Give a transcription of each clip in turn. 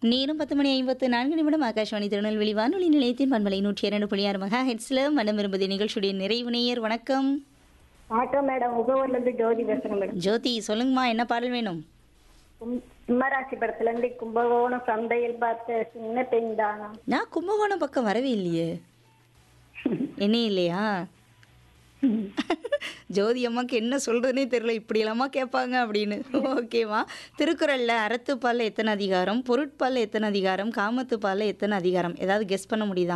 நேரம் பத்து மணி ஐம்பத்து நான்கு நிமிடம் ஆகாஷ்வாணி திருநெல்வேலி வானொலி நிலையத்தின் பண்பலை நூற்றி இரண்டு புள்ளி ஆறு மகா ஹெட்ஸில் மனம் விரும்புதி நிகழ்ச்சியுடைய நிறைவு நேயர் வணக்கம் வணக்கம் மேடம் முகவூர்ல இருந்து ஜோதி பேசுறேன் மேடம் ஜோதி சொல்லுங்கம்மா என்ன பாடல் வேணும் கும்- சிம்மராசி படத்துல இருந்து கும்பகோணம் சந்தையில் பார்த்த சின்ன பெண் தானா நான் கும்பகோணம் பக்கம் வரவே இல்லையே என்ன இல்லையா ஜோதி அம்மாக்கு என்ன சொல்றதுனே தெரியல இப்படியெல்லாமா கேட்பாங்க அப்படின்னு ஓகேவா திருக்குறள்ல அறத்துப்பால்ல எத்தனை அதிகாரம் பொருட்பால்ல எத்தனை அதிகாரம் காமத்துப்பால்ல எத்தனை அதிகாரம் ஏதாவது கெஸ் பண்ண முடியுதா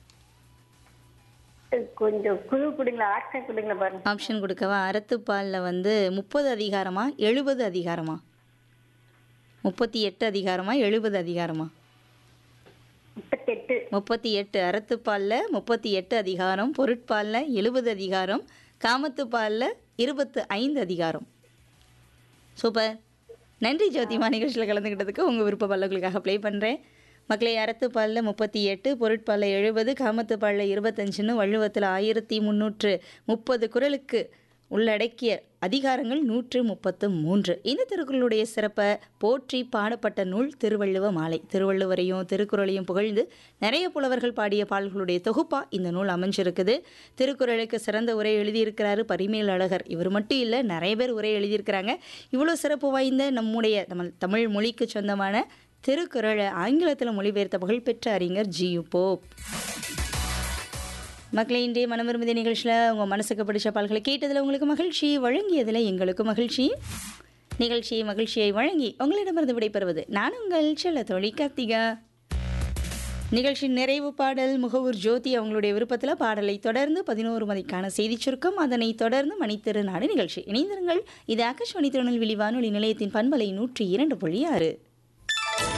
கொஞ்சம் குழு கொடுங்களா ஆக்ஷன் கொடுங்களா பாருங்க ஆப்ஷன் கொடுக்கவா அறத்துப்பாலில் வந்து முப்பது அதிகாரமா எழுபது அதிகாரமா முப்பத்தி எட்டு அதிகாரமா எழுபது அதிகாரமா முப்பத்தெட்டு முப்பத்தி எட்டு அறத்துப்பாலில் முப்பத்தி எட்டு அதிகாரம் பொருட்பாலில் எழுபது அதிகாரம் காமத்துப்பாலில் இருபத்து ஐந்து அதிகாரம் சூப்பர் நன்றி ஜோதிமா நிகழ்ச்சியில் கலந்துக்கிட்டதுக்கு உங்கள் விருப்ப பல்லங்களுக்காக ப்ளே பண்ணுறேன் மக்களை அறத்துப்பாலில் முப்பத்தி எட்டு பொருட்பாலில் எழுபது காமத்துப்பாலில் இருபத்தஞ்சுன்னு வள்ளுவத்தில் ஆயிரத்தி முந்நூற்று முப்பது குரலுக்கு உள்ளடக்கிய அதிகாரங்கள் நூற்று முப்பத்து மூன்று இந்த திருக்குறளுடைய சிறப்பை போற்றி பாடப்பட்ட நூல் திருவள்ளுவ மாலை திருவள்ளுவரையும் திருக்குறளையும் புகழ்ந்து நிறைய புலவர்கள் பாடிய பாடல்களுடைய தொகுப்பா இந்த நூல் அமைஞ்சிருக்குது திருக்குறளுக்கு சிறந்த உரை எழுதியிருக்கிறாரு பரிமேல் அழகர் இவர் மட்டும் இல்லை நிறைய பேர் உரை எழுதியிருக்கிறாங்க இவ்வளோ சிறப்பு வாய்ந்த நம்முடைய நம்ம தமிழ் மொழிக்கு சொந்தமான திருக்குறளை ஆங்கிலத்தில் மொழிபெயர்த்த புகழ்பெற்ற அறிஞர் ஜியு போப் மக்களை இன்றைய மனம் விரும்புதி நிகழ்ச்சியில் உங்கள் மனசுக்கு பிடிச்ச பால்களை கேட்டதில் உங்களுக்கு மகிழ்ச்சி வழங்கியதில் எங்களுக்கு மகிழ்ச்சி நிகழ்ச்சியை மகிழ்ச்சியை வழங்கி உங்களிடமிருந்து விடைபெறுவது நான் உங்கள் செல்ல தோழி கார்த்திகா நிகழ்ச்சி நிறைவு பாடல் முகவூர் ஜோதி அவங்களுடைய விருப்பத்தில் பாடலை தொடர்ந்து பதினோரு மணிக்கான செய்தி சுருக்கம் அதனைத் தொடர்ந்து மணித்திருநாடு நிகழ்ச்சி இணைந்திருங்கள் இது ஆகாஷ்வாணி திருநெல்வேலி வானொலி நிலையத்தின் பண்பலை நூற்றி இரண்டு புள்ளி ஆறு